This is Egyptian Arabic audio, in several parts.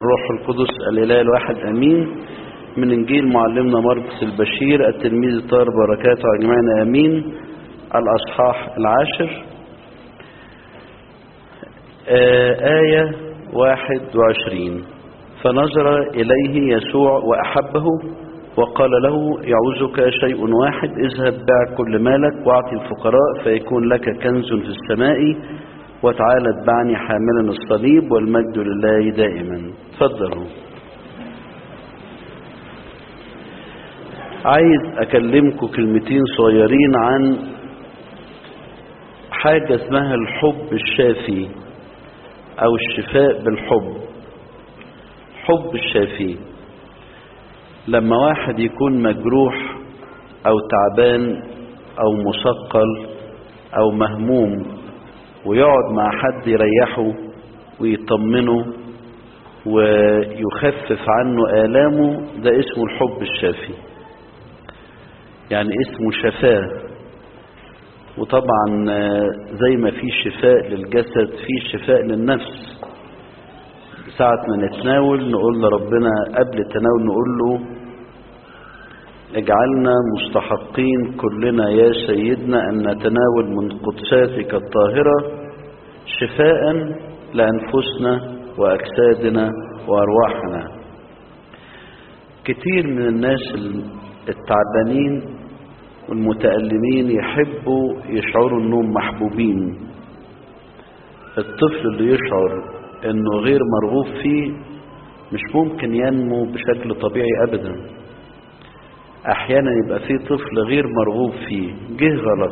والروح القدس الإله الواحد أمين من إنجيل معلمنا مرقس البشير التلميذ الطاهر بركاته أجمعين أمين الأصحاح العاشر آه آية واحد وعشرين فنظر إليه يسوع وأحبه وقال له يعوزك شيء واحد اذهب بع كل مالك واعطي الفقراء فيكون لك كنز في السماء وتعالى اتبعني حاملا الصليب والمجد لله دائما تفضلوا عايز اكلمكم كلمتين صغيرين عن حاجة اسمها الحب الشافي او الشفاء بالحب حب الشافي لما واحد يكون مجروح او تعبان او مثقل او مهموم ويقعد مع حد يريحه ويطمنه ويخفف عنه آلامه ده اسمه الحب الشافي يعني اسمه شفاء وطبعا زي ما في شفاء للجسد في شفاء للنفس ساعة ما نتناول نقول لربنا قبل التناول نقول له اجعلنا مستحقين كلنا يا سيدنا أن نتناول من قدساتك الطاهرة شفاء لأنفسنا وأجسادنا وأرواحنا كتير من الناس التعبانين والمتألمين يحبوا يشعروا أنهم محبوبين الطفل اللي يشعر أنه غير مرغوب فيه مش ممكن ينمو بشكل طبيعي أبداً احيانا يبقى في طفل غير مرغوب فيه جه غلط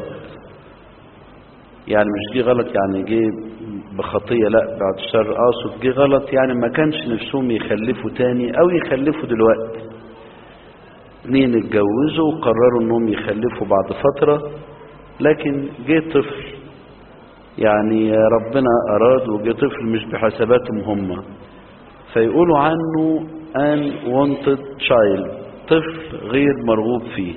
يعني مش جه غلط يعني جه بخطية لا بعد الشر اقصد جه غلط يعني ما كانش نفسهم يخلفوا تاني او يخلفوا دلوقتي اتنين اتجوزوا وقرروا انهم يخلفوا بعد فترة لكن جه طفل يعني ربنا اراد وجه طفل مش بحساباتهم هم فيقولوا عنه an wanted child طفل غير مرغوب فيه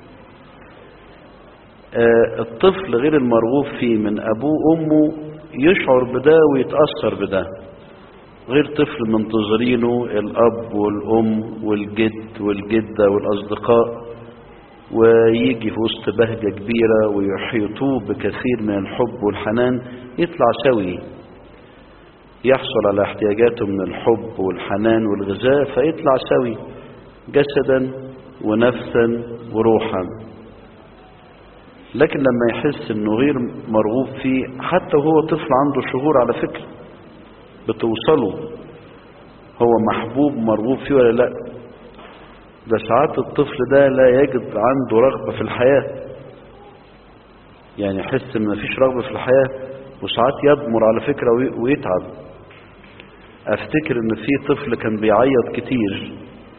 آه الطفل غير المرغوب فيه من أبوه وأمه يشعر بده ويتأثر بده غير طفل منتظرينه الأب والأم والجد والجدة والأصدقاء ويجي في وسط بهجة كبيرة ويحيطوه بكثير من الحب والحنان يطلع سوي يحصل على احتياجاته من الحب والحنان والغذاء فيطلع سوي جسدا ونفسا وروحا لكن لما يحس انه غير مرغوب فيه حتى وهو طفل عنده شهور على فكرة بتوصله هو محبوب مرغوب فيه ولا لا ده ساعات الطفل ده لا يجد عنده رغبة في الحياة يعني يحس ان مفيش رغبة في الحياة وساعات يضمر على فكرة ويتعب افتكر ان في طفل كان بيعيط كتير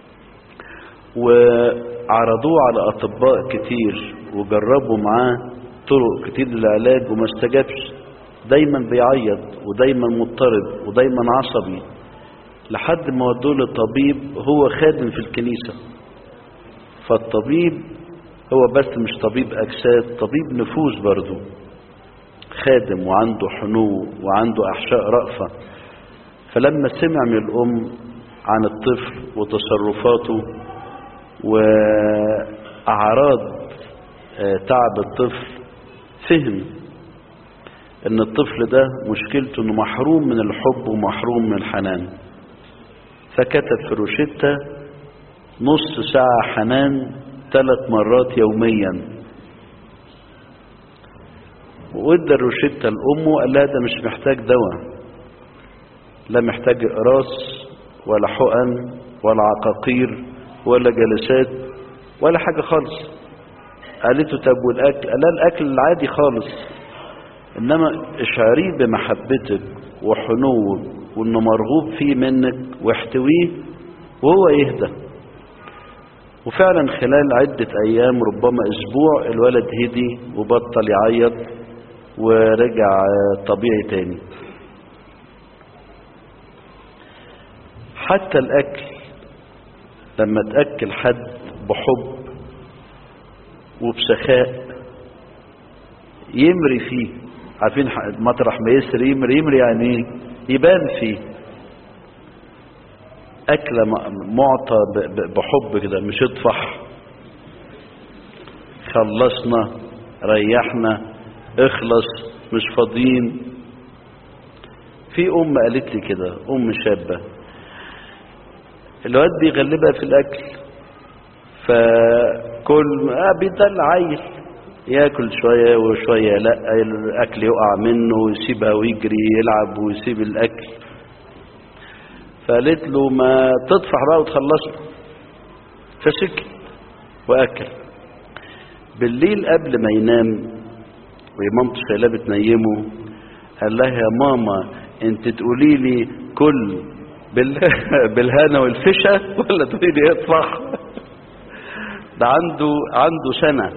وعرضوه على أطباء كتير وجربوا معاه طرق كتير للعلاج وما استجابش دايما بيعيط ودايما مضطرب ودايما عصبي لحد ما ودوه لطبيب هو خادم في الكنيسة فالطبيب هو بس مش طبيب أجساد طبيب نفوس برضو خادم وعنده حنو وعنده أحشاء رأفة فلما سمع من الأم عن الطفل وتصرفاته وأعراض تعب الطفل فهم ان الطفل ده مشكلته انه محروم من الحب ومحروم من الحنان فكتب في روشتة نص ساعة حنان ثلاث مرات يوميا وادى الروشتة لأمه قال لها ده مش محتاج دواء لا محتاج إقراص ولا حقن ولا عقاقير ولا جلسات ولا حاجة خالص قالت له طب والأكل قال الأكل العادي خالص إنما اشعريه بمحبتك وحنوك وإنه مرغوب فيه منك واحتويه وهو يهدى وفعلا خلال عدة أيام ربما أسبوع الولد هدي وبطل يعيط ورجع طبيعي تاني حتى الأكل لما تأكل حد بحب وبسخاء يمري فيه عارفين مطرح ما يسري يمري يمري يعني ايه يبان فيه أكلة م- معطى ب- ب- بحب كده مش اطفح خلصنا ريحنا اخلص مش فاضيين في أم قالت لي كده أم شابة الواد بيغلبها في الأكل فكل آه بيدلع عيل ياكل شوية وشوية لا الأكل يقع منه ويسيبها ويجري يلعب ويسيب الأكل فقالت له ما تطفح بقى وتخلصنا فسكت وأكل بالليل قبل ما ينام ومامته شايلاه بتنيمه قال لها يا ماما انت تقولي لي كل بال... بالهنا والفشة ولا تقولي لي اطفح ده عنده عنده سنة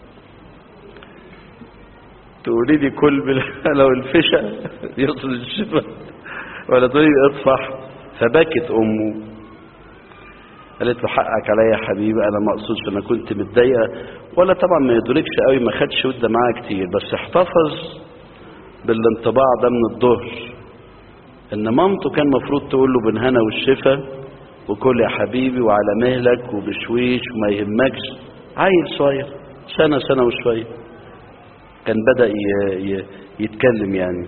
تقولي لي كل بالهنا والفشة يقصد الشفا ولا تقولي لي اطفح فبكت امه قالت له حقك عليا يا حبيبي انا ما اقصدش انا كنت متضايقه ولا طبعا ما يدركش قوي ما خدش وده معاه كتير بس احتفظ بالانطباع ده من الظهر ان مامته كان المفروض تقول له بالهنا والشفا وكل يا حبيبي وعلى مهلك وبشويش وما يهمكش عيل صغير سنه سنه وشويه كان بدا ي- ي- يتكلم يعني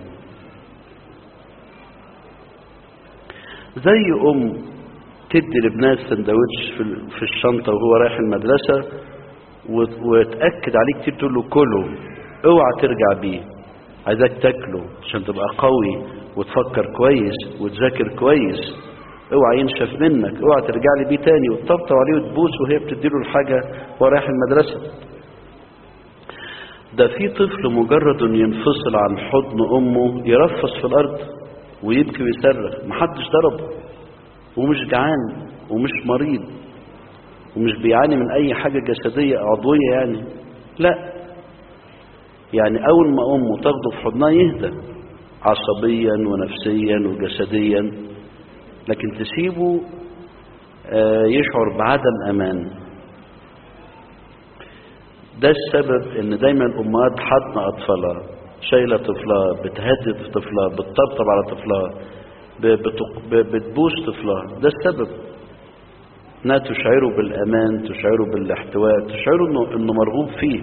زي ام تدي لابنها سندوتش في ال- في الشنطه وهو رايح المدرسه وت- وتاكد عليه كتير تقول له كله اوعى ترجع بيه عايزاك تاكله عشان تبقى قوي وتفكر كويس وتذاكر كويس اوعى ينشف منك اوعى ترجع لي بيه تاني وتطبطب عليه وتبوس وهي بتديله الحاجه وهو رايح المدرسه ده في طفل مجرد انه ينفصل عن حضن امه يرفص في الارض ويبكي ويصرخ محدش ضربه ومش جعان ومش مريض ومش بيعاني من اي حاجه جسديه عضويه يعني لا يعني اول ما امه تاخده في حضنها يهدى عصبيا ونفسيا وجسديا لكن تسيبه آه، يشعر بعدم امان ده السبب ان دايما الامهات حاضنه اطفالها شايله طفلها بتهدد طفلها بتطبطب على طفلها ب- بتق- ب- بتبوس طفلها ده السبب انها تشعره بالامان تشعره بالاحتواء تشعره انه انه مرغوب فيه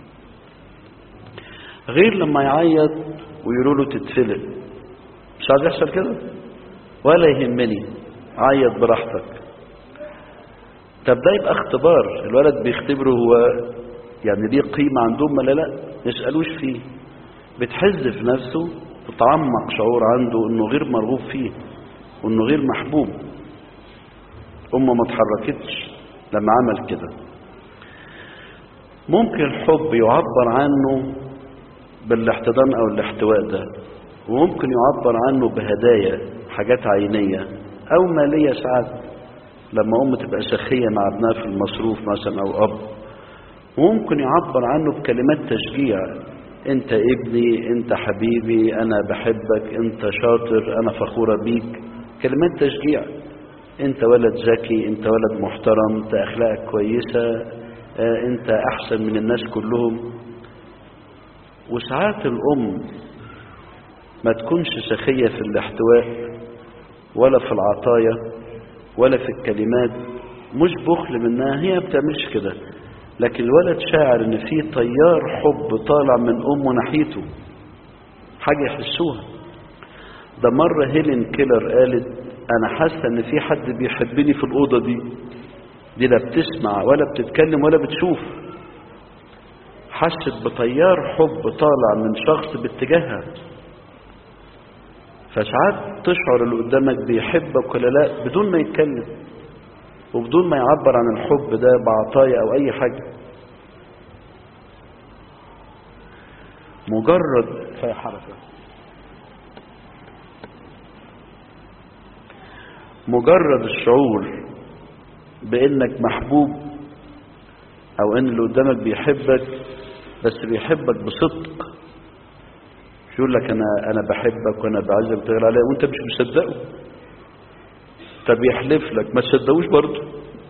غير لما يعيط ويقولوا له تتفلق مش عايز يحصل كده ولا يهمني عيط براحتك طب ده يبقى اختبار الولد بيختبره هو يعني ليه قيمة عندهم ولا لا يسألوش فيه بتحز في نفسه وتعمق شعور عنده انه غير مرغوب فيه وانه غير محبوب امه ما اتحركتش لما عمل كده ممكن الحب يعبر عنه بالاحتضان او الاحتواء ده وممكن يعبر عنه بهدايا حاجات عينية او مالية ساعات لما ام تبقى سخية مع ابنها في المصروف مثلا او اب وممكن يعبر عنه بكلمات تشجيع انت ابني انت حبيبي انا بحبك انت شاطر انا فخورة بيك كلمات تشجيع انت ولد ذكي انت ولد محترم انت اخلاقك كويسة اه انت احسن من الناس كلهم وساعات الام ما تكونش سخية في الاحتواء ولا في العطايا ولا في الكلمات مش بخل منها هي ما بتعملش كده لكن الولد شاعر ان في تيار حب طالع من امه ناحيته حاجه يحسوها ده مره هيلين كيلر قالت انا حاسه ان في حد بيحبني في الاوضه دي دي لا بتسمع ولا بتتكلم ولا بتشوف حست بتيار حب طالع من شخص باتجاهها فساعات تشعر اللي قدامك بيحبك ولا لا بدون ما يتكلم وبدون ما يعبر عن الحب ده بعطايا او اي حاجه مجرد كفايه حركه مجرد الشعور بانك محبوب او ان اللي قدامك بيحبك بس بيحبك بصدق مش يقول لك انا انا بحبك وانا بعزك تغير عليا وانت مش مصدقه طب يحلف لك ما تصدقوش برضه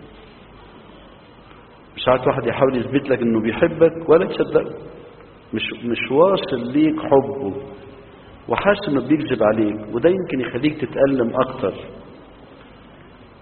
ساعات واحد يحاول يثبت لك انه بيحبك ولا تصدقه مش مش واصل ليك حبه وحاسس انه بيكذب عليك وده يمكن يخليك تتألم اكتر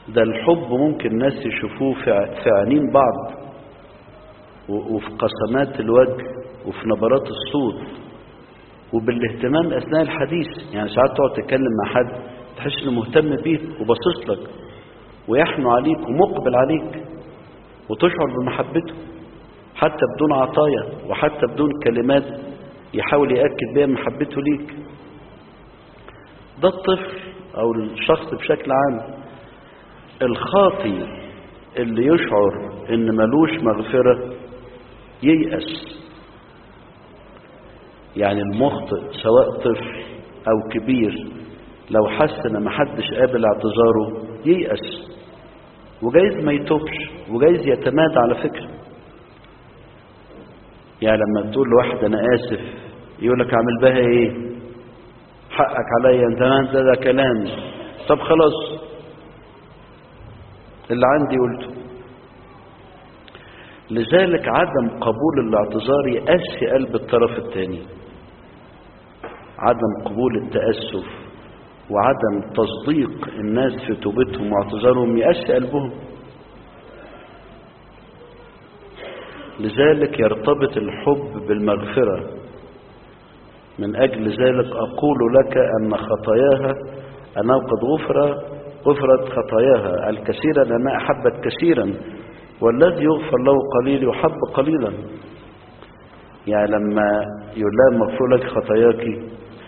ده الحب ممكن الناس يشوفوه في في عينين بعض و- وفي قسمات الوجه وفي نبرات الصوت وبالاهتمام اثناء الحديث يعني ساعات تقعد تتكلم مع حد تحس انه مهتم بيك وباصص لك ويحنو عليك ومقبل عليك وتشعر بمحبته حتى بدون عطايا وحتى بدون كلمات يحاول يأكد بها محبته ليك ده الطفل او الشخص بشكل عام الخاطي اللي يشعر ان ملوش مغفرة ييأس يعني المخطئ سواء طفل او كبير لو حس ان محدش قابل اعتذاره ييأس وجايز ما يتوبش وجايز يتمادى على فكرة يعني لما تقول لواحد انا اسف يقول لك اعمل بها ايه حقك عليا انت ما ده, ده كلام طب خلاص اللي عندي قلته لذلك عدم قبول الاعتذار يقسي قلب الطرف الثاني عدم قبول التأسف وعدم تصديق الناس في توبتهم واعتذارهم يقسي قلبهم لذلك يرتبط الحب بالمغفرة من أجل ذلك أقول لك أن خطاياها أنه قد غفر غفرت خطاياها الكثيرة لأنها أحبت كثيرا والذي يغفر له قليل يحب قليلا يعني لما يقول لها مغفور لك خطاياك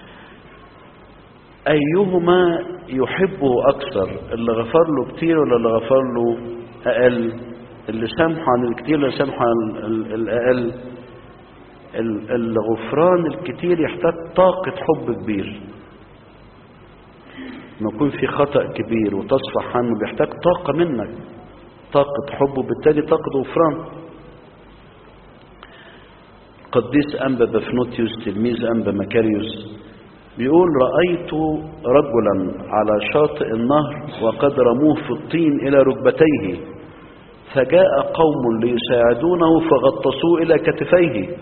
أيهما يحبه أكثر اللي غفر له كتير ولا اللي غفر له أقل اللي سامحه عن الكتير ولا سامحه عن ال- الأقل ال- الغفران الكتير يحتاج طاقة حب كبير لما يكون في خطأ كبير وتصفح عنه بيحتاج طاقة منك طاقة حب وبالتالي طاقة غفران قديس أنبا بفنوتيوس تلميذ أنبا مكاريوس بيقول رأيت رجلا على شاطئ النهر وقد رموه في الطين إلى ركبتيه فجاء قوم ليساعدونه فغطسوه إلى كتفيه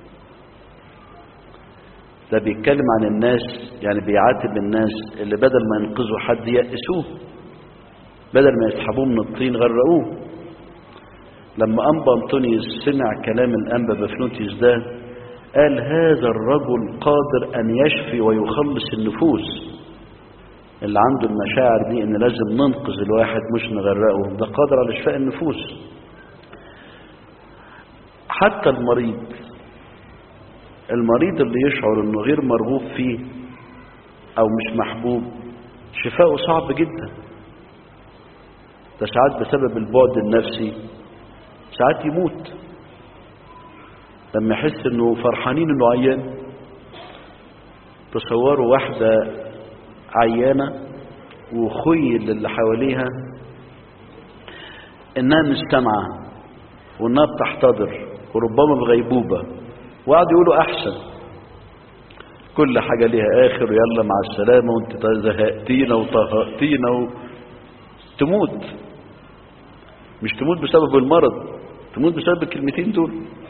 ده بيتكلم عن الناس يعني بيعاتب الناس اللي بدل ما ينقذوا حد يأسوه بدل ما يسحبوه من الطين غرقوه لما أنبا أنطونيوس سمع كلام الأنبا بفنوتيوس ده قال هذا الرجل قادر أن يشفي ويخلص النفوس اللي عنده المشاعر دي ان لازم ننقذ الواحد مش نغرقه ده قادر على شفاء النفوس حتى المريض المريض اللي يشعر انه غير مرغوب فيه او مش محبوب شفاؤه صعب جدا ده ساعات بسبب البعد النفسي ساعات يموت لما يحس انه فرحانين انه عيان تصوروا واحدة عيانة وخيل اللي حواليها انها مستمعة وانها بتحتضر وربما بغيبوبة وقعدوا يقولوا احسن كل حاجة ليها اخر ويلا مع السلامة وانت زهقتينا وطهقتينا و... تموت مش تموت بسبب المرض تموت بسبب الكلمتين دول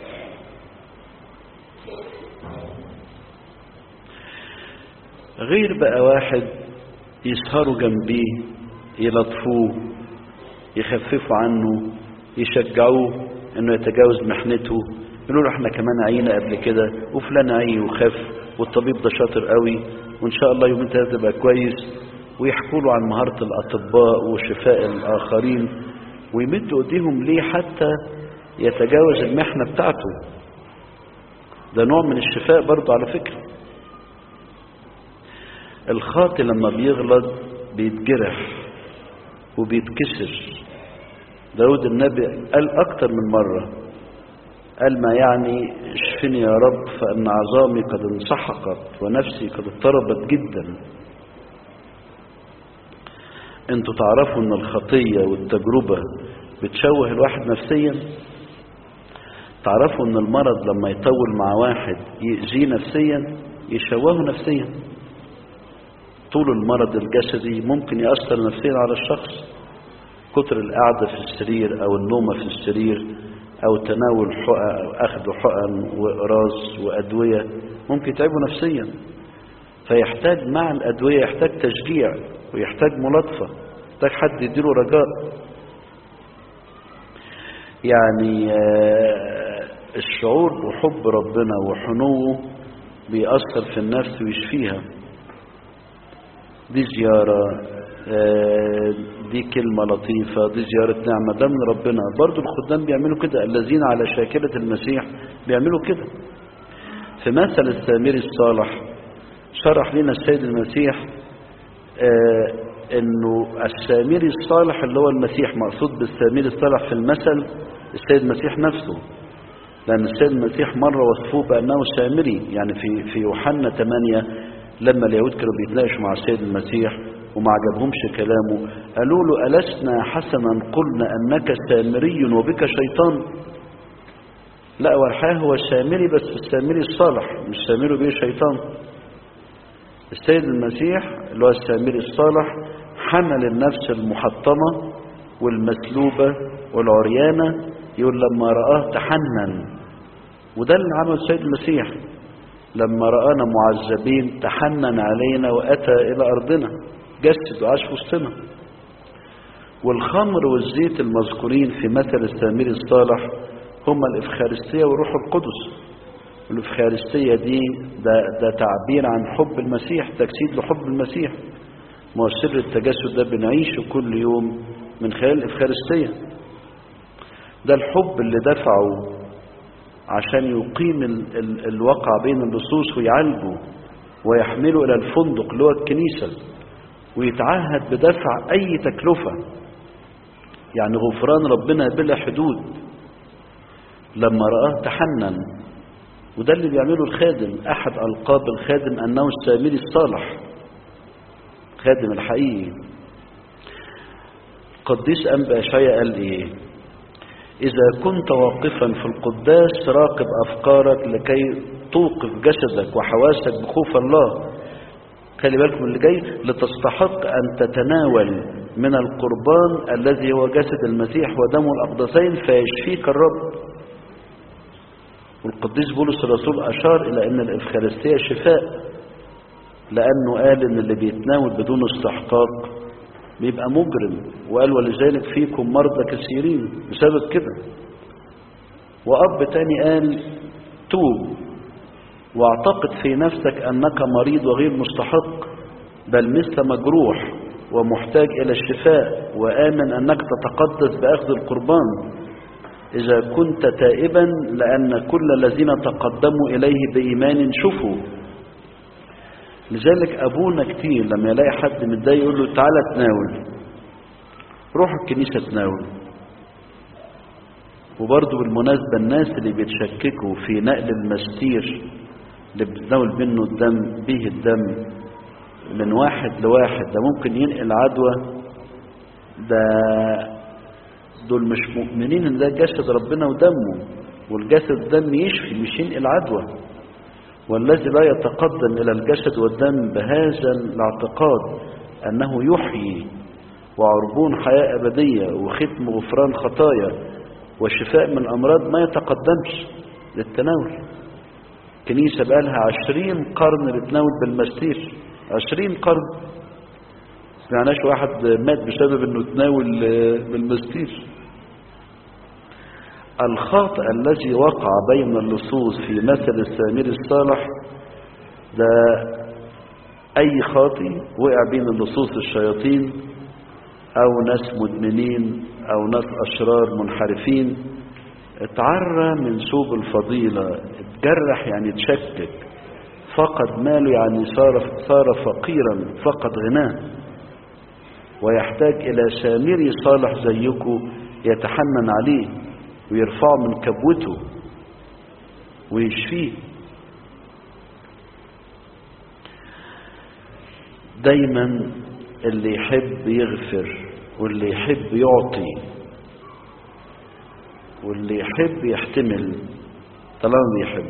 غير بقى واحد يسهروا جنبيه يلطفوه يخففوا عنه يشجعوه انه يتجاوز محنته يقولوا له احنا كمان عينا قبل كده وفلان عي وخف والطبيب ده شاطر قوي وان شاء الله يومين ثلاثه تبقى كويس ويحكوا له عن مهاره الاطباء وشفاء الاخرين ويمدوا ايديهم ليه حتى يتجاوز المحنه بتاعته ده نوع من الشفاء برضه على فكره الخاطي لما بيغلط بيتجرح وبيتكسر داود النبي قال أكتر من مرة قال ما يعني اشفني يا رب فإن عظامي قد انسحقت ونفسي قد اضطربت جدا انتوا تعرفوا ان الخطية والتجربة بتشوه الواحد نفسيا تعرفوا ان المرض لما يطول مع واحد يأذيه نفسيا يشوهه نفسيا طول المرض الجسدي ممكن يأثر نفسيا على الشخص كتر القعدة في السرير أو النومة في السرير أو تناول حقن أو أخذ حقن وإقراص وأدوية ممكن يتعبه نفسيا فيحتاج مع الأدوية يحتاج تشجيع ويحتاج ملاطفة محتاج حد يديله رجاء يعني الشعور بحب ربنا وحنوه بيأثر في النفس ويشفيها دي زيارة دي كلمة لطيفة دي زيارة نعمة ده من ربنا برضو الخدام بيعملوا كده الذين على شاكلة المسيح بيعملوا كده في مثل السامري الصالح شرح لنا السيد المسيح انه السامري الصالح اللي هو المسيح مقصود بالسامري الصالح في المثل السيد المسيح نفسه لأن السيد المسيح مرة وصفوه بأنه سامري يعني في في يوحنا 8 لما اليهود كانوا بيتناقشوا مع السيد المسيح وما عجبهمش كلامه قالوا له ألسنا حسنا قلنا أنك سامري وبك شيطان لا هو الحقيقة هو السامري بس السامري الصالح مش سامري به شيطان السيد المسيح اللي هو السامري الصالح حمل النفس المحطمة والمسلوبة والعريانة يقول لما رآه تحنن وده اللي عمله السيد المسيح لما رآنا معذبين تحنن علينا وأتى إلى أرضنا جسد وعاش في وسطنا والخمر والزيت المذكورين في مثل السامري الصالح هما الإفخارستية والروح القدس الإفخارستية دي ده, ده تعبير عن حب المسيح تجسيد لحب المسيح ما هو سر التجسد ده بنعيشه كل يوم من خلال الإفخارستية ده الحب اللي دفعه عشان يقيم ال ال الواقع بين اللصوص ويعالجه ويحمله إلى الفندق اللي هو الكنيسة ويتعهد بدفع أي تكلفة يعني غفران ربنا بلا حدود لما رآه تحنن وده اللي بيعمله الخادم أحد ألقاب الخادم أنه السامري الصالح خادم الحقيقي قديس أنبا شيء قال إيه إذا كنت واقفا في القداس راقب أفكارك لكي توقف جسدك وحواسك بخوف الله خلي بالكم اللي جاي لتستحق أن تتناول من القربان الذي هو جسد المسيح ودمه الأقدسين فيشفيك الرب والقديس بولس الرسول أشار إلى أن الإفخارستية شفاء لأنه قال أن اللي بيتناول بدون استحقاق بيبقى مجرم وقال ولذلك فيكم مرضى كثيرين بسبب كده وأب تاني قال توب واعتقد في نفسك أنك مريض وغير مستحق بل مثل مجروح ومحتاج إلى الشفاء وآمن أنك تتقدس بأخذ القربان إذا كنت تائبا لأن كل الذين تقدموا إليه بإيمان شفوا لذلك أبونا كتير لما يلاقي حد متضايق يقول له تعالى تناول روح الكنيسة تناول وبرضه بالمناسبة الناس اللي بيتشككوا في نقل المستير اللي بتناول منه الدم به الدم من واحد لواحد ده ممكن ينقل عدوى ده دول مش مؤمنين ان ده جسد ربنا ودمه والجسد دم يشفي مش ينقل عدوى والذي لا يتقدم الى الجسد والدم بهذا الاعتقاد انه يحيي وعربون حياة ابدية وختم غفران خطايا والشفاء من الامراض ما يتقدمش للتناول كنيسة بقالها عشرين قرن بتناول بالمستير عشرين قرن سمعناش واحد مات بسبب انه تناول بالمستير الخاطئ الذي وقع بين اللصوص في مثل السامري الصالح ده اي خاطئ وقع بين اللصوص الشياطين او ناس مدمنين او ناس اشرار منحرفين اتعرى من ثوب الفضيلة اتجرح يعني اتشكك فقد ماله يعني صار صار فقيرا فقد غناه ويحتاج إلى سامري صالح زيكم يتحنن عليه ويرفعه من كبوته ويشفيه دايما اللي يحب يغفر واللي يحب يعطي واللي يحب يحتمل طالما بيحب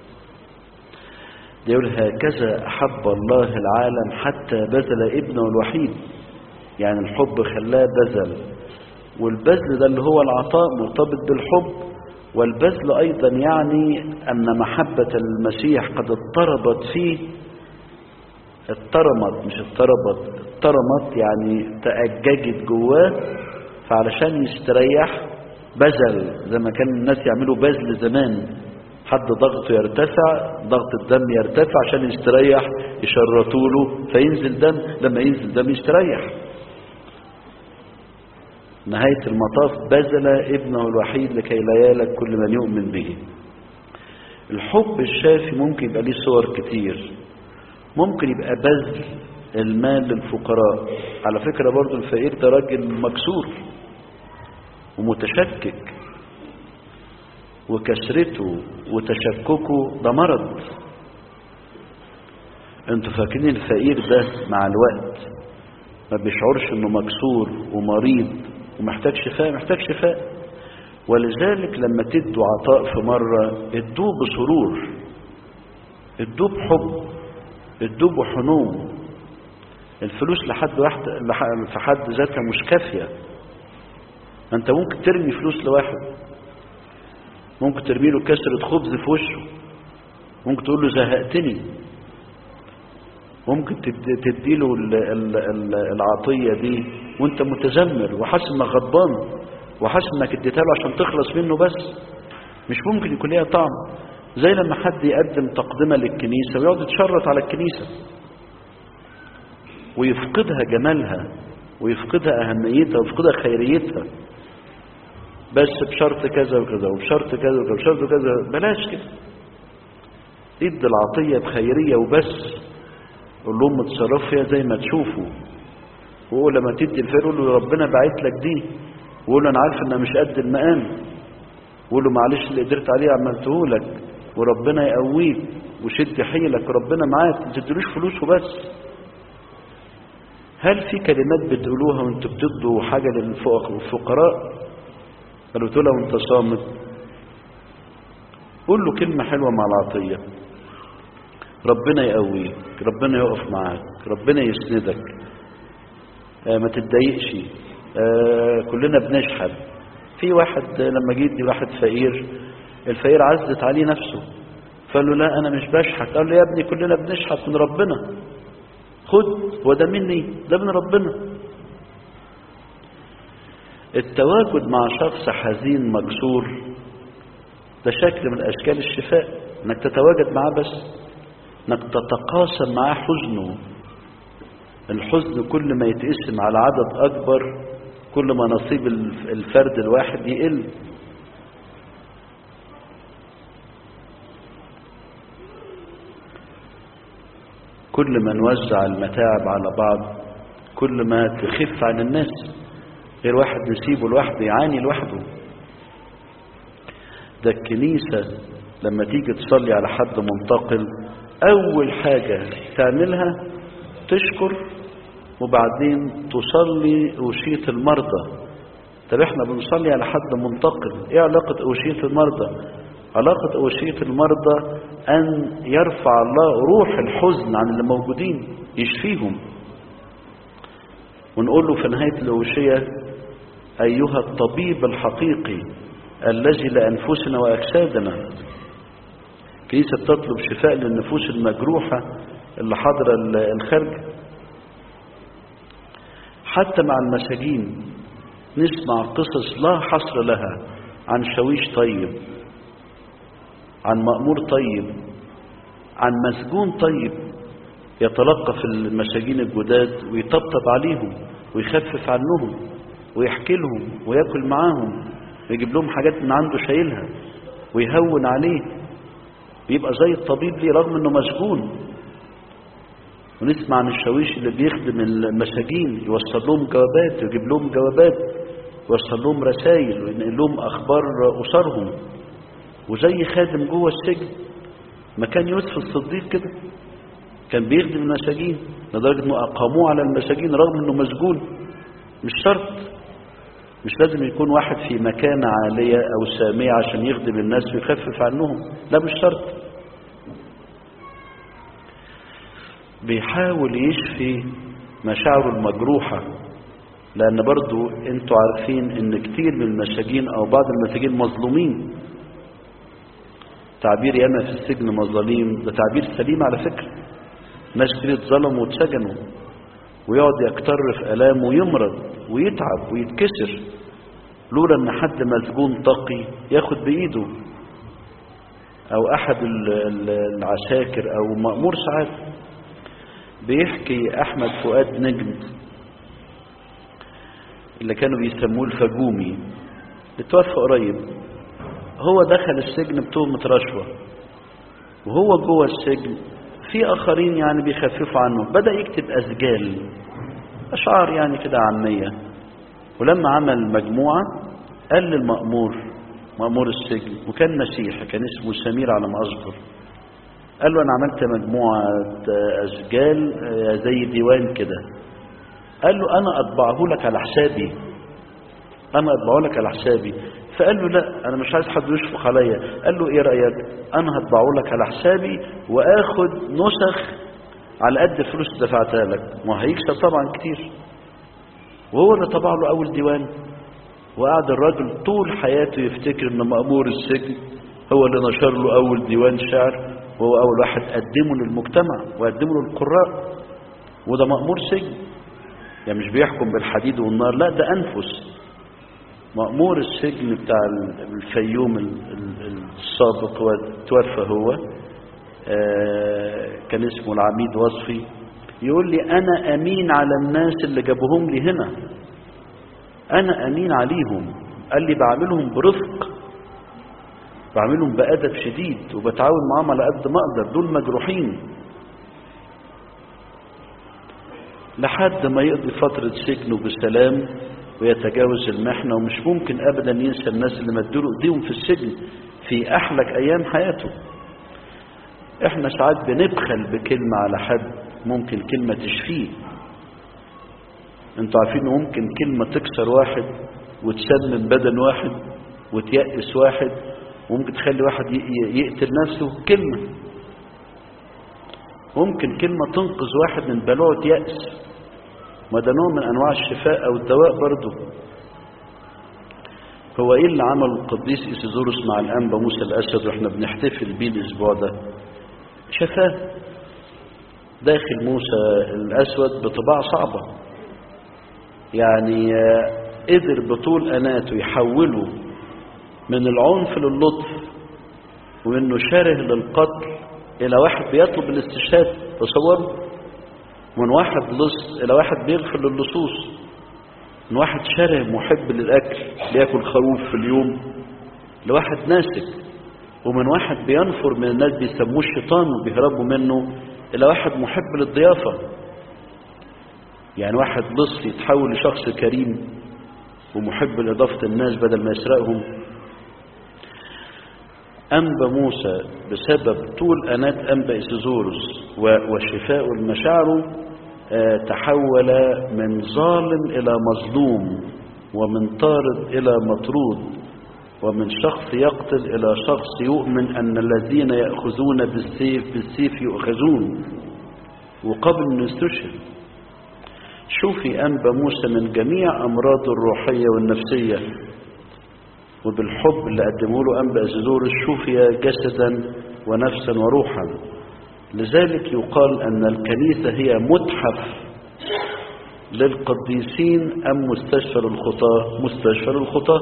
يقول هكذا أحب الله العالم حتى بذل ابنه الوحيد يعني الحب خلاه بذل والبذل ده اللي هو العطاء مرتبط بالحب والبذل أيضا يعني أن محبة المسيح قد اضطربت فيه اضطرمت مش اضطربت ترمت يعني تأججت جواه فعلشان يستريح بذل زي ما كان الناس يعملوا بذل زمان حد ضغطه يرتفع ضغط الدم يرتفع عشان يستريح يشرطوا له فينزل دم لما ينزل دم يستريح نهاية المطاف بذل ابنه الوحيد لكي لا يالك كل من يؤمن به الحب الشافي ممكن يبقى ليه صور كتير ممكن يبقى بذل المال للفقراء على فكرة برضو الفقير ده راجل مكسور ومتشكك وكسرته وتشككه ده مرض انتوا فاكرين الفقير ده مع الوقت ما بيشعرش انه مكسور ومريض ومحتاج شفاء محتاج شفاء ولذلك لما تدوا عطاء في مرة ادوه بسرور ادوه بحب ادوه بحنو الفلوس لحد واحد في حد ذاتها مش كافية انت ممكن ترمي فلوس لواحد ممكن ترمي له كسرة خبز في وشه ممكن تقول له زهقتني ممكن تديله العطية دي وانت متذمر وحاسس انك غضبان وحاسس انك اديتها له عشان تخلص منه بس مش ممكن يكون ليها طعم زي لما حد يقدم تقدمة للكنيسة ويقعد يتشرط على الكنيسة ويفقدها جمالها ويفقدها أهميتها ويفقدها خيريتها بس بشرط كذا وكذا وبشرط كذا وكذا وبشرط كذا بلاش كده ادي العطية بخيرية وبس قول لهم اتصرفوا فيها زي ما تشوفوا وقول لما تدي الفير قول له ربنا باعت لك دي وقول له انا عارف انها مش قد المقام وقول له معلش اللي قدرت عليه عملته لك وربنا يقويك وشد حيلك وربنا معاك ما تديلوش فلوس وبس هل في كلمات بتقولوها وانتوا بتدوا حاجه للفقراء قالوا تقولها وانت صامت قول له كلمه حلوه مع العطيه ربنا يقويك ربنا يقف معاك ربنا يسندك آه ما تتضايقش آه كلنا بنشحب في واحد لما جيت دي واحد فقير الفقير عزت عليه نفسه فقال له لا انا مش بشحت قال له يا ابني كلنا بنشحت من ربنا خد هو ده مني ده من ربنا التواجد مع شخص حزين مكسور ده شكل من اشكال الشفاء انك تتواجد معاه بس انك تتقاسم معاه حزنه الحزن كل ما يتقسم على عدد اكبر كل ما نصيب الفرد الواحد يقل كل ما نوزع المتاعب على بعض كل ما تخف عن الناس غير واحد نسيبه لوحده يعاني لوحده ده الكنيسة لما تيجي تصلي على حد منتقل أول حاجة تعملها تشكر وبعدين تصلي أوشية المرضى طب احنا بنصلي على حد منتقل ايه علاقة أوشية المرضى علاقة أوشية المرضى أن يرفع الله روح الحزن عن اللي موجودين يشفيهم ونقول له في نهاية الأوشية أيها الطبيب الحقيقي الذي لأنفسنا وأجسادنا كنيسة تطلب شفاء للنفوس المجروحة اللي حاضرة الخارج حتى مع المساجين نسمع قصص لا حصر لها عن شويش طيب عن مأمور طيب عن مسجون طيب يتلقى في المساجين الجداد ويطبطب عليهم ويخفف عنهم ويحكي لهم وياكل معاهم ويجيب لهم حاجات من عنده شايلها ويهون عليه بيبقى زي الطبيب ليه رغم انه مسجون ونسمع عن الشاويش اللي بيخدم المساجين يوصل لهم جوابات ويجيب لهم جوابات ويوصل لهم رسائل وينقل لهم اخبار اسرهم وزي خادم جوه السجن ما كان يوسف الصديق كده كان بيخدم المساجين لدرجه انه اقاموه على المساجين رغم انه مسجون مش شرط مش لازم يكون واحد في مكانة عالية أو سامية عشان يخدم الناس ويخفف عنهم لا مش شرط بيحاول يشفي مشاعره المجروحة لأن برضو انتوا عارفين ان كتير من المساجين أو بعض المساجين مظلومين تعبير ياما في السجن مظاليم ده تعبير سليم على فكرة ناس كتير اتظلموا واتسجنوا ويقعد يكتر في ألامه ويمرض ويتعب ويتكسر لولا ان حد مسجون تقي ياخد بايده او احد العساكر او مأمور ساعات بيحكي احمد فؤاد نجم اللي كانوا بيسموه الفجومي اتوفى قريب هو دخل السجن بتهمة رشوة وهو جوه السجن في اخرين يعني بيخففوا عنه بدأ يكتب اسجال اشعار يعني كده عامية ولما عمل مجموعة قال للمأمور مأمور السجن وكان مسيحي كان اسمه سمير على ما أذكر قال له أنا عملت مجموعة أسجال زي ديوان كده قال له أنا أطبعه لك على حسابي أنا أطبعه لك على حسابي فقال له لا أنا مش عايز حد يشفق عليا قال له إيه رأيك أنا هطبعه لك على حسابي وآخد نسخ على قد الفلوس اللي دفعتها لك ما هيكسب طبعا كتير وهو اللي طبع له أول ديوان وقعد الراجل طول حياته يفتكر ان مأمور السجن هو اللي نشر له اول ديوان شعر وهو اول واحد قدمه للمجتمع وقدمه للقراء وده مأمور سجن يعني مش بيحكم بالحديد والنار لا ده انفس مأمور السجن بتاع الفيوم السابق وتوفى هو كان اسمه العميد وصفي يقول لي انا امين على الناس اللي جابوهم لي هنا انا امين عليهم قال لي بعملهم برفق بعملهم بأدب شديد وبتعاون معاهم على قد ما اقدر دول مجروحين لحد ما يقضي فترة سجنه بسلام ويتجاوز المحنة ومش ممكن ابدا ينسى الناس اللي مدوا ايديهم في السجن في احلك ايام حياته احنا ساعات بنبخل بكلمة على حد ممكن كلمة تشفيه انتوا عارفين ممكن كلمة تكسر واحد وتسمم بدن واحد وتيأس واحد وممكن تخلي واحد يقتل نفسه كلمة ممكن كلمة تنقذ واحد من بلوعة يأس ما ده نوع من أنواع الشفاء أو الدواء برضه هو إيه اللي عمله القديس إيسيزوروس مع الأنبا موسى الأسد وإحنا بنحتفل بيه الأسبوع ده شفاه داخل موسى الأسود بطباع صعبة يعني قدر بطول أناته يحوله من العنف للطف ومنه شره للقتل إلى واحد بيطلب الاستشهاد تصور من واحد لص إلى واحد بيغفر للصوص من واحد شره محب للأكل بياكل خروف في اليوم لواحد ناسك ومن واحد بينفر من الناس بيسموه الشيطان وبيهربوا منه إلى واحد محب للضيافة يعني واحد لص يتحول لشخص كريم ومحب لإضافة الناس بدل ما يسرقهم أنبا موسى بسبب طول أنات أنبا إسيزوروس وشفاء المشاعر تحول من ظالم إلى مظلوم ومن طارد إلى مطرود ومن شخص يقتل إلى شخص يؤمن أن الذين يأخذون بالسيف بالسيف يؤخذون وقبل أن يستشهد شوفي أنبا موسى من جميع أمراضه الروحية والنفسية وبالحب اللي قدمه له أنبا أزيزور شوفي جسدا ونفسا وروحا لذلك يقال أن الكنيسة هي متحف للقديسين أم مستشفى للخطاة مستشفى للخطاة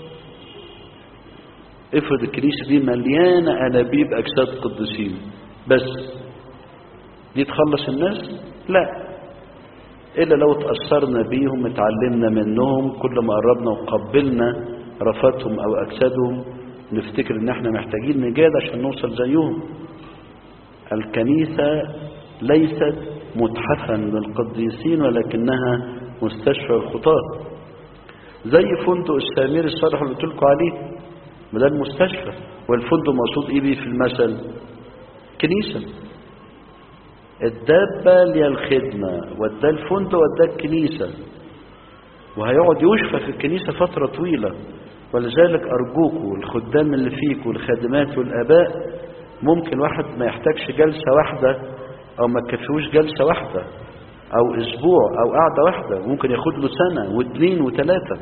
افرض الكنيسة دي مليانة أنابيب أجساد قديسين بس دي تخلص الناس لا إلا لو تأثرنا بيهم اتعلمنا منهم كل ما قربنا وقبلنا رفاتهم أو أجسادهم نفتكر إن احنا محتاجين نجاد عشان نوصل زيهم الكنيسة ليست متحفا للقديسين ولكنها مستشفى الخطاة زي فندق السامير الصالح اللي قلت لكم عليه ما ده المستشفى والفندق مقصود ايه بيه في المثل كنيسة الدابة ليها الخدمة وده الفندق وده الكنيسة وهيقعد يشفى في الكنيسة فترة طويلة ولذلك أرجوكوا الخدام اللي فيكوا والخادمات والآباء ممكن واحد ما يحتاجش جلسة واحدة أو ما تكفيهوش جلسة واحدة أو أسبوع أو قعدة واحدة ممكن ياخد له سنة واثنين وثلاثة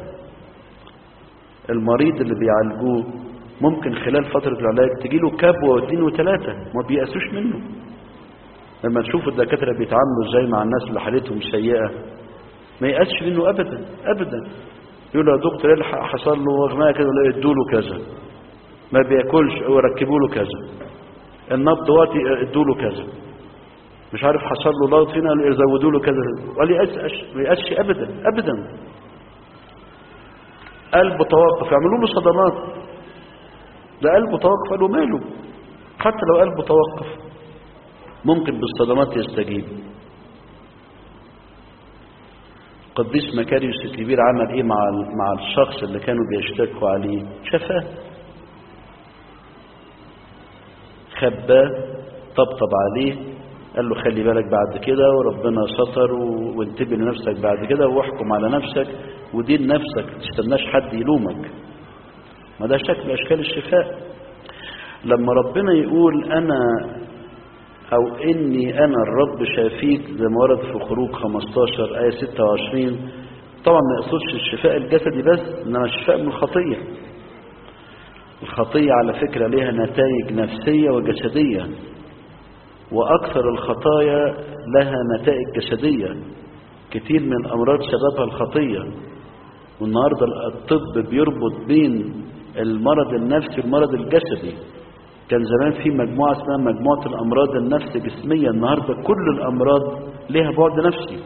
المريض اللي بيعالجوه ممكن خلال فترة العلاج تجيله كبوة واثنين وثلاثة ما بيأسوش منه لما تشوف الدكاترة بيتعاملوا ازاي مع الناس اللي حالتهم سيئة ما يقاسش منه ابدا ابدا يقول له يا دكتور ايه اللي حصل له اغماء كده ولا ادوا له كذا ما بياكلش وركبوا له كذا النبض وقت ادوا له كذا مش عارف حصل له ضغط فينا قالوا يزودوا له كذا ولا يقاسش ما يقاسش ابدا ابدا قلبه توقف يعملوا له صدمات ده قلبه توقف قالوا ماله حتى لو قلبه توقف ممكن بالصدمات يستجيب قديس مكاريوس الكبير عمل ايه مع مع الشخص اللي كانوا بيشتكوا عليه شفاه خباه طبطب عليه قال له خلي بالك بعد كده وربنا ستر وانتبه لنفسك بعد كده واحكم على نفسك ودين نفسك ما تستناش حد يلومك ما ده شكل اشكال الشفاء لما ربنا يقول انا او اني انا الرب شافيك زي ما ورد في خروج 15 ايه 26 طبعا ما يقصدش الشفاء الجسدي بس انما الشفاء من الخطيه الخطيه على فكره ليها نتائج نفسيه وجسديه واكثر الخطايا لها نتائج جسديه كتير من الامراض سببها الخطيه والنهارده الطب بيربط بين المرض النفسي والمرض الجسدي كان زمان في مجموعة اسمها مجموعة الأمراض النفس جسمية النهاردة كل الأمراض لها بعد نفسي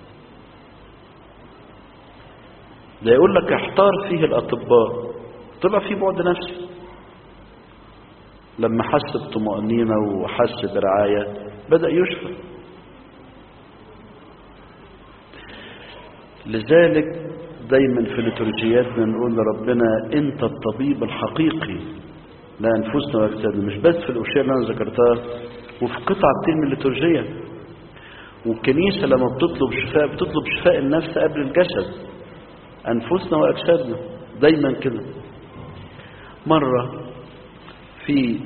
ده يقول لك احتار فيه الأطباء طلع فيه بعد نفسي لما حس بطمأنينة وحس برعاية بدأ يشفى لذلك دايما في ليتورجياتنا نقول لربنا انت الطبيب الحقيقي لأنفسنا وأجسادنا مش بس في الأشياء اللي أنا ذكرتها وفي قطع كتير من الليتورجية والكنيسة لما بتطلب شفاء بتطلب شفاء النفس قبل الجسد أنفسنا وأجسادنا دايما كده مرة في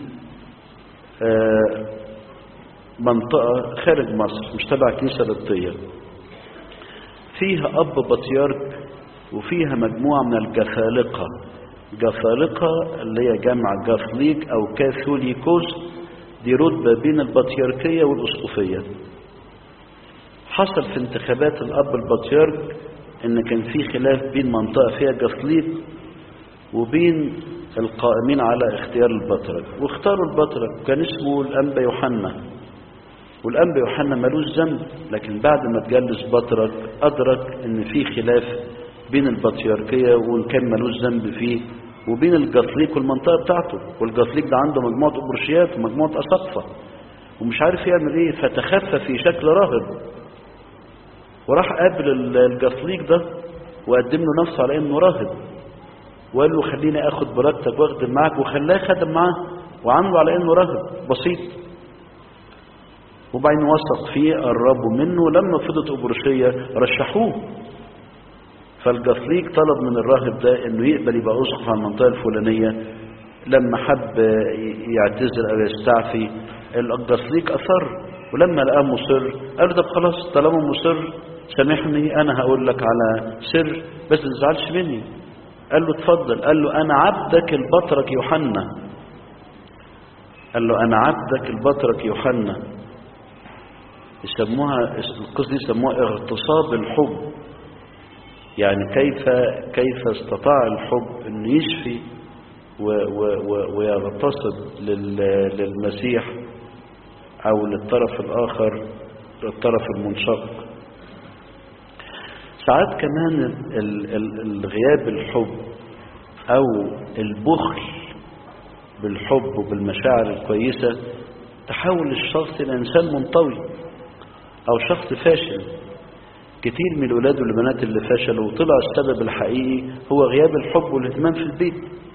منطقة خارج مصر مش تبع كنيسة للطية فيها أب بطيارك وفيها مجموعة من الجفالقة جفالقة اللي هي جمع جافليك أو كاثوليكوس دي رتبة بين البطياركية والأسقفية حصل في انتخابات الأب البطيارك إن كان في خلاف بين منطقة فيها جافليك وبين القائمين على اختيار البطرك واختاروا البطرك كان اسمه الأنبا يوحنا والأنبا يوحنا ملوش ذنب لكن بعد ما تجلس بطرك أدرك إن في خلاف بين البطياركية وإن كان ملوش ذنب فيه وبين الجاثليك والمنطقة بتاعته والجاثليك ده عنده مجموعة أبرشيات ومجموعة أساقفة ومش عارف يعمل إيه فتخفى في شكل راهب وراح قابل الجاثليك ده وقدم له نفسه على إنه راهب وقال له خليني آخد بركتك وأخدم معاك وخلاه خدم معاه وعامله على إنه راهب بسيط وبعدين وثق فيه قربوا منه لما فضت أبرشية رشحوه فالجاثليك طلب من الراهب ده انه يقبل يبقى اسقف على المنطقه الفلانيه لما حب يعتذر او يستعفي الجاثليك اصر ولما لقاه مصر قال له طب خلاص طالما مصر سامحني انا هقول لك على سر بس ما تزعلش مني قال له اتفضل قال له انا عبدك البطرك يوحنا قال له انا عبدك البطرك يوحنا يسموها القصه دي يسموها اغتصاب الحب يعني كيف كيف استطاع الحب أن يشفي و و و ويغتصب للمسيح أو للطرف الآخر الطرف المنشق ساعات كمان ال ال الغياب الحب أو البخل بالحب وبالمشاعر الكويسة تحول الشخص إلى إنسان منطوي أو شخص فاشل كتير من الولاد والبنات اللي فشلوا وطلع السبب الحقيقي هو غياب الحب والاهتمام في البيت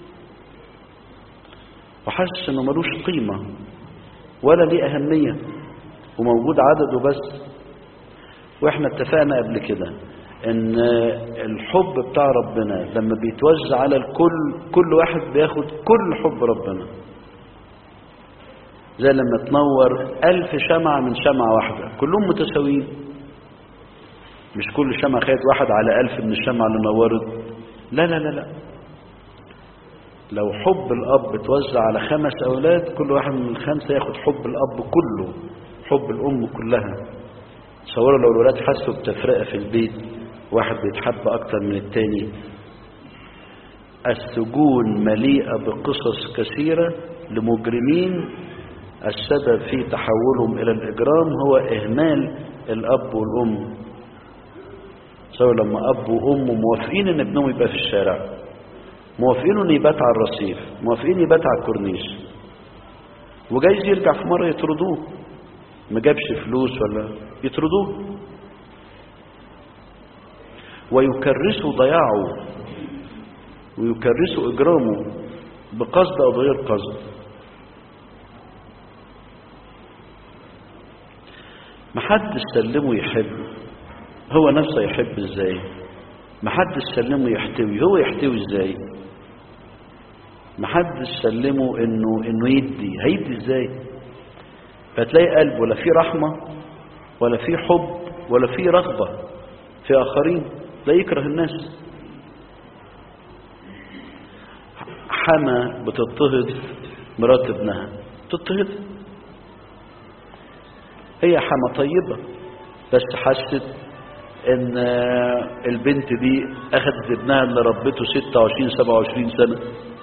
وحاسس انه ملوش قيمة ولا ليه أهمية وموجود عدده بس واحنا اتفقنا قبل كده ان الحب بتاع ربنا لما بيتوزع على الكل كل واحد بياخد كل حب ربنا زي لما تنور ألف شمعة من شمعة واحدة كلهم متساويين مش كل شمعة خدت واحد على ألف من الشمعة اللي نورت لا لا لا لا لو حب الأب توزع على خمس أولاد كل واحد من الخمسة ياخد حب الأب كله حب الأم كلها تصوروا لو الولاد حسوا بتفرقة في البيت واحد بيتحب أكتر من التاني السجون مليئة بقصص كثيرة لمجرمين السبب في تحولهم إلى الإجرام هو إهمال الأب والأم سواء لما أب وأم موافقين إن ابنهم يبقى في الشارع موافقين إنه يبات على الرصيف موافقين يبات على الكورنيش وجايز يرجع في مرة يطردوه ما جابش فلوس ولا يطردوه ويكرسوا ضياعه ويكرسوا إجرامه بقصد أو بغير قصد محدش سلمه يحب هو نفسه يحب ازاي محدش سلمه يحتوي هو يحتوي ازاي محدش سلمه انه انه يدي هيدي ازاي فتلاقي قلبه لا فيه رحمة ولا فيه حب ولا فيه رغبة في آخرين لا يكره الناس حما بتضطهد مرات ابنها تضطهد هي حما طيبة بس حست ان البنت دي اخذت ابنها اللي ربته 26 27 سنة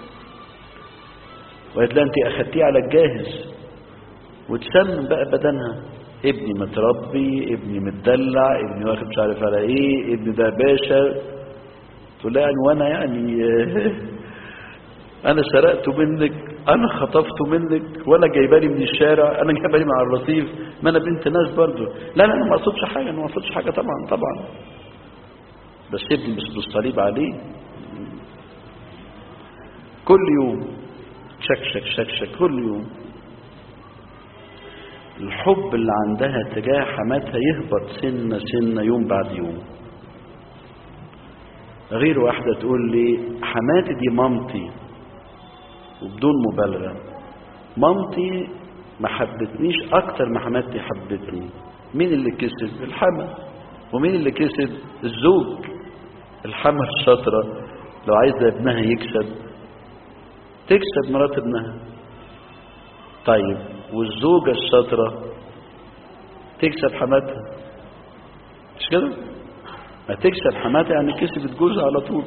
وقالت لها انت اخدتيه على الجاهز وتسمم بقى بدنها ابني متربي ابني متدلع ابني واخد مش عارف على ايه ابني ده باشا تقول لها يعني وانا يعني انا سرقته منك انا خطفته منك ولا جايباني من الشارع انا جايباني من على الرصيف ما انا بنت ناس برضه لا لا انا ما اقصدش حاجه انا ما اقصدش حاجه طبعا طبعا بس ابني مش بالصليب عليه كل يوم شك شك شك شك كل يوم الحب اللي عندها تجاه حماتها يهبط سنة سنة يوم بعد يوم غير واحدة تقول لي حماتي دي مامتي وبدون مبالغة مامتي ما حبتنيش أكتر ما حماتي حبتني مين اللي كسب الحما ومين اللي كسب الزوج الحما الشاطرة لو عايزة ابنها يكسب تكسب مرات ابنها طيب والزوجة الشاطرة تكسب حماتها مش كده ما تكسب حماتها يعني كسبت جوزها على طول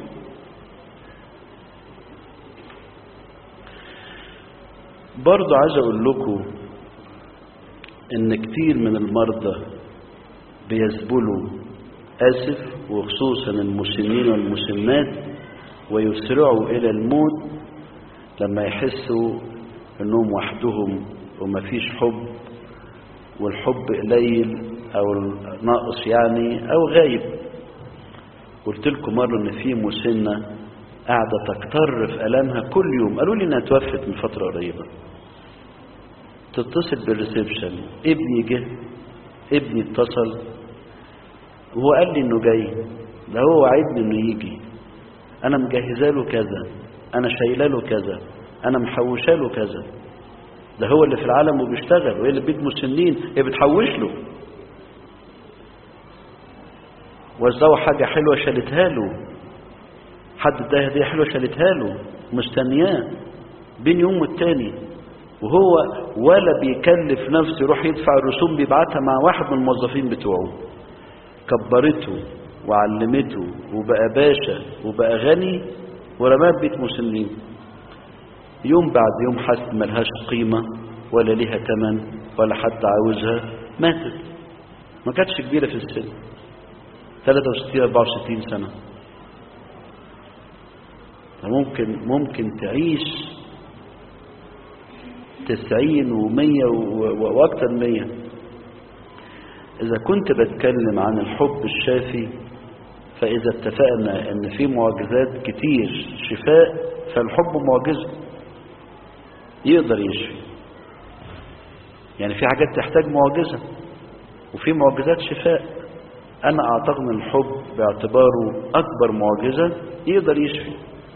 برضو عايز اقول لكم ان كتير من المرضى بيذبلوا اسف وخصوصا المسنين والمسنات ويسرعوا الى الموت لما يحسوا انهم وحدهم ومفيش حب والحب قليل او ناقص يعني او غايب قلت لكم مرة ان في مسنة قاعدة تكتر في ألمها كل يوم قالوا لي انها توفت من فترة قريبة تتصل بالريسبشن ابني جه ابني اتصل وهو قال لي انه جاي ده هو وعدني انه يجي انا مجهزه له كذا انا شايله له كذا انا محوشه له كذا ده هو اللي في العالم وبيشتغل وهي اللي بيد مسنين هي بتحوش له وزعوا حاجة حلوة شالتها له حد اداها هدية حلوة شالتها له مستنياه بين يوم والتاني وهو ولا بيكلف نفسه يروح يدفع الرسوم بيبعتها مع واحد من الموظفين بتوعه كبرته وعلمته وبقى باشا وبقى غني ورماه بيت مسنين يوم بعد يوم حس ملهاش قيمة ولا ليها تمن ولا حد عاوزها ماتت ما كانتش كبيرة في السن 63 64 سنة ممكن ممكن تعيش تسعين ومية وأكثر مية إذا كنت بتكلم عن الحب الشافي فإذا اتفقنا أن في معجزات كتير شفاء فالحب معجزة يقدر يشفي يعني في حاجات تحتاج معجزة وفي معجزات شفاء أنا أعتقد أن الحب باعتباره أكبر معجزة يقدر يشفي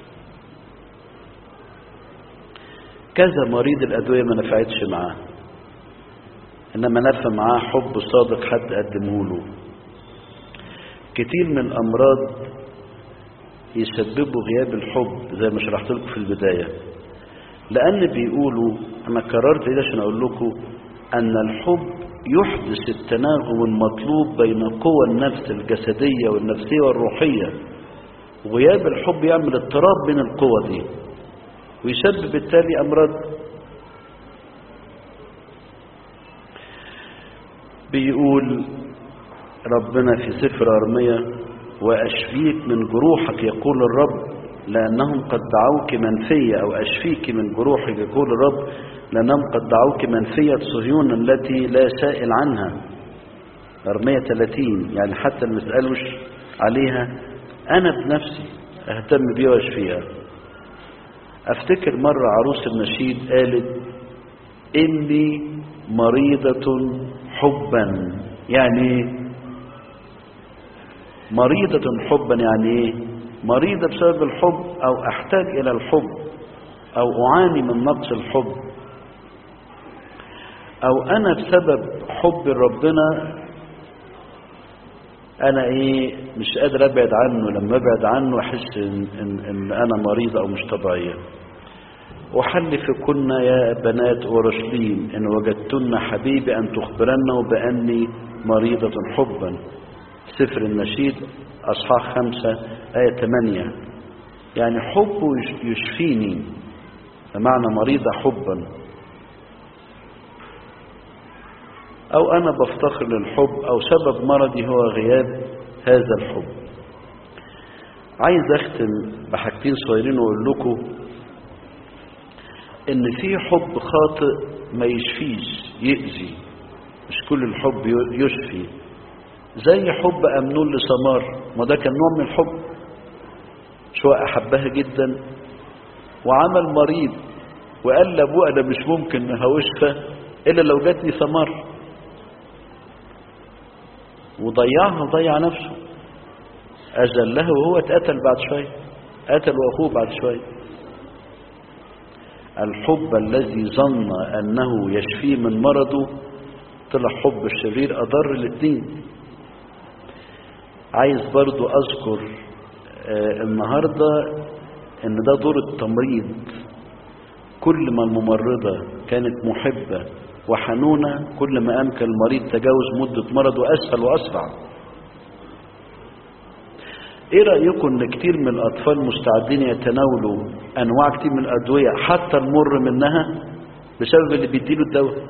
كذا مريض الأدوية ما نفعتش معاه إنما نفع معاه حب صادق حد قدمه له كتير من الأمراض يسببوا غياب الحب زي ما شرحت لكم في البداية لأن بيقولوا أنا كررت ده عشان أقول لكم أن الحب يحدث التناغم المطلوب بين قوى النفس الجسدية والنفسية والروحية وغياب الحب يعمل اضطراب بين القوى دي ويسبب بالتالي أمراض بيقول ربنا في سفر أرمية وأشفيك من جروحك يقول الرب لأنهم قد دعوك منفية أو أشفيك من جروحك يقول الرب لأنهم قد دعوك منفية صهيون التي لا سائل عنها أرمية 30 يعني حتى اللي مسألوش عليها أنا بنفسي أهتم بيها وأشفيها أفتكر مرة عروس النشيد قالت إني مريضة حبا يعني مريضة حبا يعني ايه مريضة بسبب الحب او احتاج الى الحب او اعاني من نقص الحب او انا بسبب حب ربنا انا ايه مش قادر ابعد عنه لما ابعد عنه احس ان, إن, إن انا مريضة او مش طبيعية أحلفكن يا بنات أورشليم إن وجدتن حبيبي أن تخبرنه بأني مريضة حبا سفر النشيد أصحاح خمسة آية ثمانية يعني حبه يشفيني بمعنى مريضة حبا أو أنا بفتخر للحب أو سبب مرضي هو غياب هذا الحب عايز أختم بحاجتين صغيرين وأقول لكم إن في حب خاطئ ما يشفيش يأذي مش كل الحب يشفي زي حب أمنون لسمار ما ده كان نوع من الحب شوى أحبها جدا وعمل مريض وقال لأبوه أنا مش ممكن هوشفى إلا لو جاتني ثمار وضيعها ضيع نفسه أذلها وهو اتقتل بعد شوية قتل أخوه بعد شوية الحب الذي ظن أنه يشفيه من مرضه طلع حب الشرير أضر الاثنين عايز برضو أذكر آه النهاردة ان ده دور التمريض كل ما الممرضة كانت محبة وحنونة كل ما أمكن المريض تجاوز مدة مرضه أسهل وأسرع ايه رأيكم ان كتير من الأطفال مستعدين يتناولوا أنواع كتير من الأدوية حتى المر منها بسبب اللي بيديله الدواء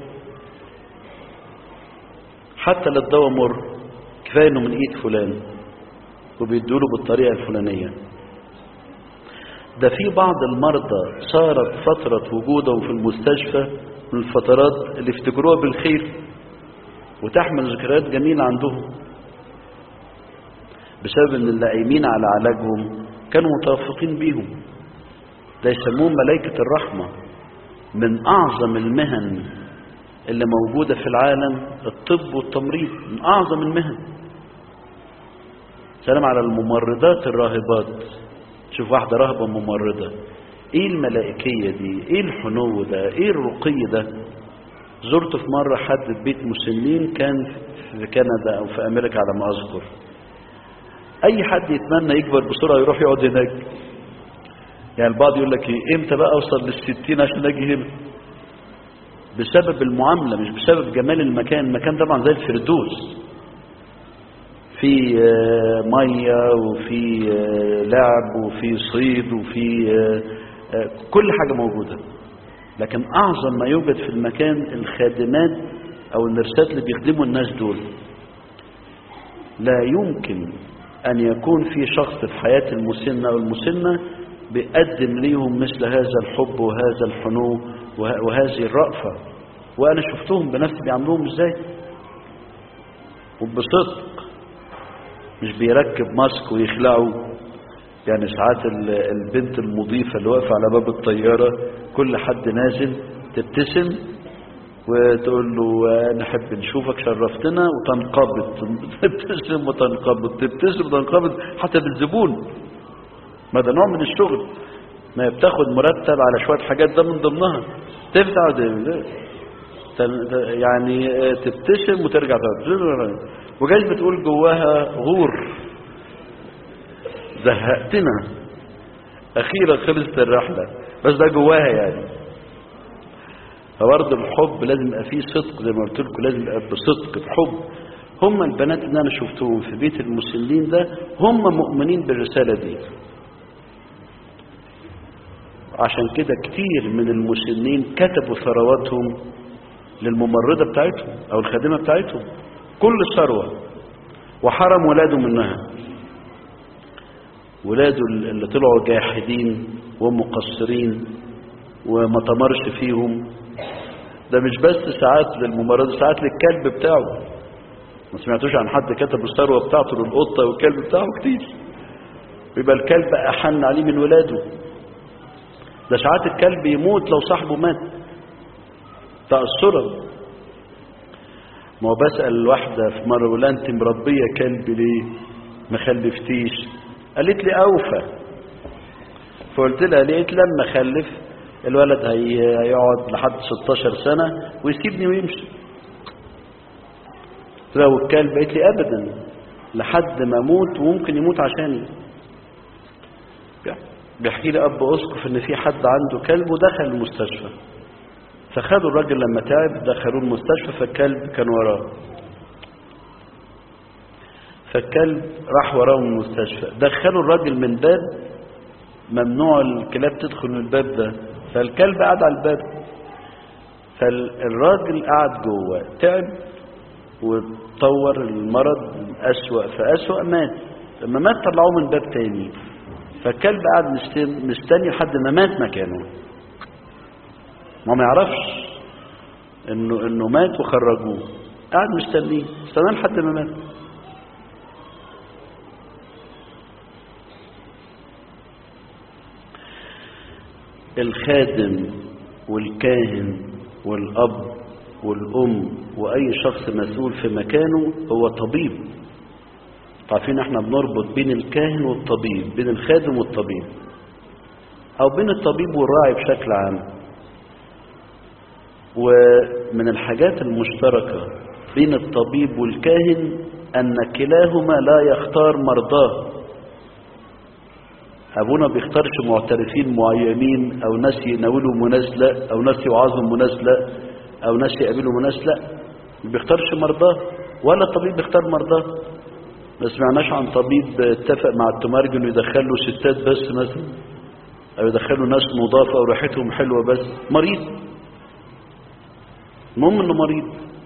حتى للدواء مر كفاية انه من ايد فلان وبيدوله بالطريقة الفلانية ده في بعض المرضى صارت فترة وجوده في المستشفى من الفترات اللي افتكروها بالخير وتحمل ذكريات جميلة عندهم بسبب ان اللي قايمين على علاجهم كانوا متوافقين بيهم ده يسموهم ملائكة الرحمة من أعظم المهن اللي موجودة في العالم الطب والتمريض من أعظم المهن سلام على الممرضات الراهبات شوف واحدة راهبة ممرضة ايه الملائكية دي ايه الحنو ده ايه الرقي ده زرت في مرة حد في بيت مسنين كان في كندا او في امريكا على ما اذكر اي حد يتمنى يكبر بسرعة يروح يقعد هناك يعني البعض يقول لك ايه امتى بقى اوصل للستين عشان اجي هنا بسبب المعاملة مش بسبب جمال المكان المكان طبعا زي الفردوس في مية وفي لعب وفي صيد وفي كل حاجة موجودة لكن أعظم ما يوجد في المكان الخادمات أو النرسات اللي بيخدموا الناس دول لا يمكن أن يكون في شخص في حياة المسنة أو المسنة بيقدم ليهم مثل هذا الحب وهذا الحنو وهذه الرأفة وأنا شفتهم بنفسي بيعملوهم إزاي وبصدق مش بيركب ماسك ويخلعه يعني ساعات البنت المضيفة اللي واقفة على باب الطيارة كل حد نازل تبتسم وتقول له نحب نشوفك شرفتنا وتنقبض تبتسم وتنقبض تبتسم وتنقبض حتى بالزبون ما ده نوع من الشغل ما بتاخد مرتب على شوية حاجات ده من ضمنها تفتح يعني تبتسم وترجع وجايز بتقول جواها غور زهقتنا اخيرا خلصت الرحلة بس ده جواها يعني فبرضه الحب لازم يبقى فيه صدق زي ما قلت لكم لازم يبقى بصدق بحب هم البنات اللي انا شفتهم في بيت المسلمين ده هم مؤمنين بالرساله دي عشان كده كتير من المسنين كتبوا ثرواتهم للممرضة بتاعتهم أو الخادمة بتاعتهم كل ثروة وحرم ولاده منها ولاده اللي طلعوا جاحدين ومقصرين وما تمرش فيهم ده مش بس ساعات للممرضة ساعات للكلب بتاعه ما سمعتوش عن حد كتب الثروة بتاعته للقطة والكلب بتاعه كتير بيبقى الكلب أحن عليه من ولاده ده ساعات الكلب يموت لو صاحبه مات تأثرا ما هو بسأل الواحدة في مرة ولا أنت مربية كلب ليه ما خلفتيش قالت لي أوفى فقلت لها ليه قالت لما خلف الولد هي... هيقعد لحد 16 سنة ويسيبني ويمشي لو الكلب قالت لي أبدا لحد ما أموت وممكن يموت عشاني بيحكي لي اب اسقف ان في حد عنده كلب ودخل المستشفى فخدوا الراجل لما تعب دخلوه المستشفى فالكلب كان وراه فالكلب راح وراه من المستشفى دخلوا الراجل من باب ممنوع الكلاب تدخل من الباب ده فالكلب قعد على الباب فالراجل قعد جوه تعب وتطور المرض أسوأ فأسوأ مات لما مات طلعوه من باب تاني فالكلب قعد مستني لحد ما مات مكانه ما ما يعرفش انه انه مات وخرجوه قعد مستنيه استناه لحد ما مات الخادم والكاهن والاب والام واي شخص مسؤول في مكانه هو طبيب عارفين احنا بنربط بين الكاهن والطبيب بين الخادم والطبيب او بين الطبيب والراعي بشكل عام ومن الحاجات المشتركة بين الطبيب والكاهن ان كلاهما لا يختار مرضاه ابونا بيختارش معترفين معينين او ناس يناولوا منازلة او ناس يوعظوا منازلة او ناس يقابلوا منازلة ما بيختارش مرضاه ولا الطبيب بيختار مرضاه ما سمعناش عن طبيب اتفق مع التمرجن يدخله ستات بس مثلا او يدخلوا ناس نظافة او ريحتهم حلوة بس مريض المهم انه مريض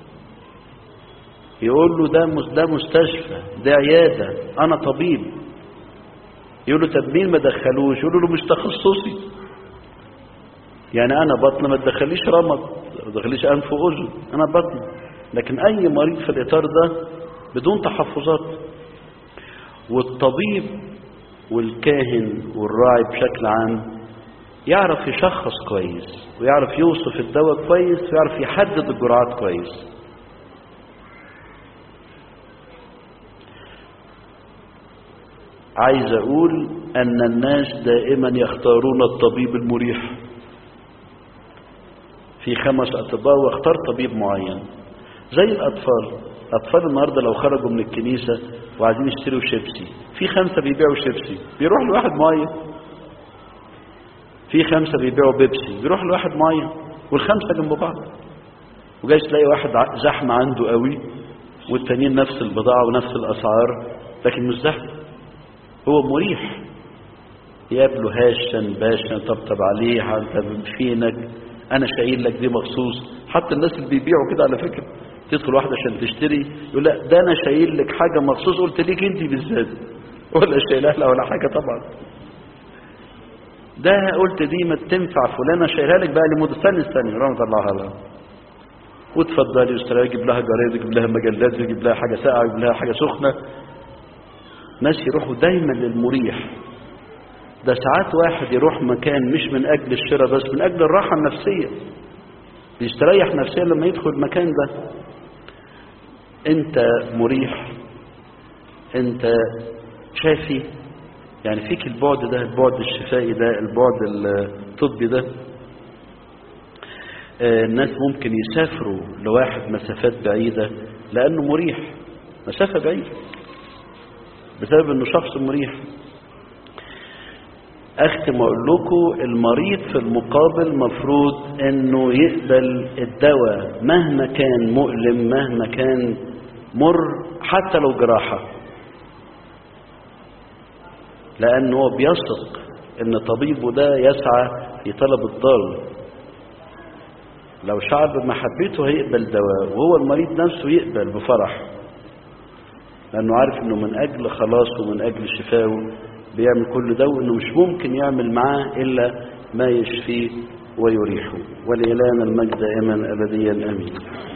يقول له ده ده مستشفى ده عيادة انا طبيب يقول له طب مين ما دخلوش يقول له مش تخصصي يعني انا بطن ما تدخليش رمد ما تدخليش انف واذن انا بطن لكن اي مريض في الاطار ده بدون تحفظات والطبيب والكاهن والراعي بشكل عام يعرف يشخص كويس ويعرف يوصف الدواء كويس ويعرف يحدد الجرعات كويس عايز اقول ان الناس دائما يختارون الطبيب المريح في خمس اطباء واختار طبيب معين زي الاطفال اطفال النهارده لو خرجوا من الكنيسه وعايزين يشتروا شيبسي في خمسه بيبيعوا شيبسي بيروح لواحد معين في خمسه بيبيعوا بيبسي بيروح لواحد معين والخمسه جنب بعض وجاي تلاقي واحد زحمه عنده قوي والتانيين نفس البضاعه ونفس الاسعار لكن مش زحمه هو مريح يقابله هاشا باشا طبطب عليه انت فينك انا شايل لك دي مخصوص حتى الناس اللي بيبيعوا كده على فكره تدخل واحده عشان تشتري يقول لا ده انا شايل لك حاجه مخصوص قلت ليك انت بالذات ولا شايلها لها ولا حاجه طبعا ده قلت دي ما تنفع فلانه شايلها لك بقى لي مده استني استني رحمه الله لها وتفضلي اشتري يجيب لها جرايد يجيب لها مجلات يجيب لها حاجه ساقعه يجيب لها حاجه سخنه ناس يروحوا دايما للمريح ده ساعات واحد يروح مكان مش من اجل الشراء بس من اجل الراحه النفسيه بيستريح نفسيا لما يدخل المكان ده انت مريح انت شافي يعني فيك البعد ده البعد الشفائي ده البعد الطبي ده الناس ممكن يسافروا لواحد مسافات بعيدة لأنه مريح مسافة بعيدة بسبب أنه شخص مريح اختم واقول لكم المريض في المقابل مفروض انه يقبل الدواء مهما كان مؤلم مهما كان مر حتى لو جراحة لانه هو بيثق ان طبيبه ده يسعى في طلب الضال لو شعر بمحبته هيقبل دواء وهو المريض نفسه يقبل بفرح لانه عارف انه من اجل خلاصه ومن اجل شفائه بيعمل كل ده وانه مش ممكن يعمل معاه الا ما يشفيه ويريحه ولإلهنا المجد دائما ابديا امين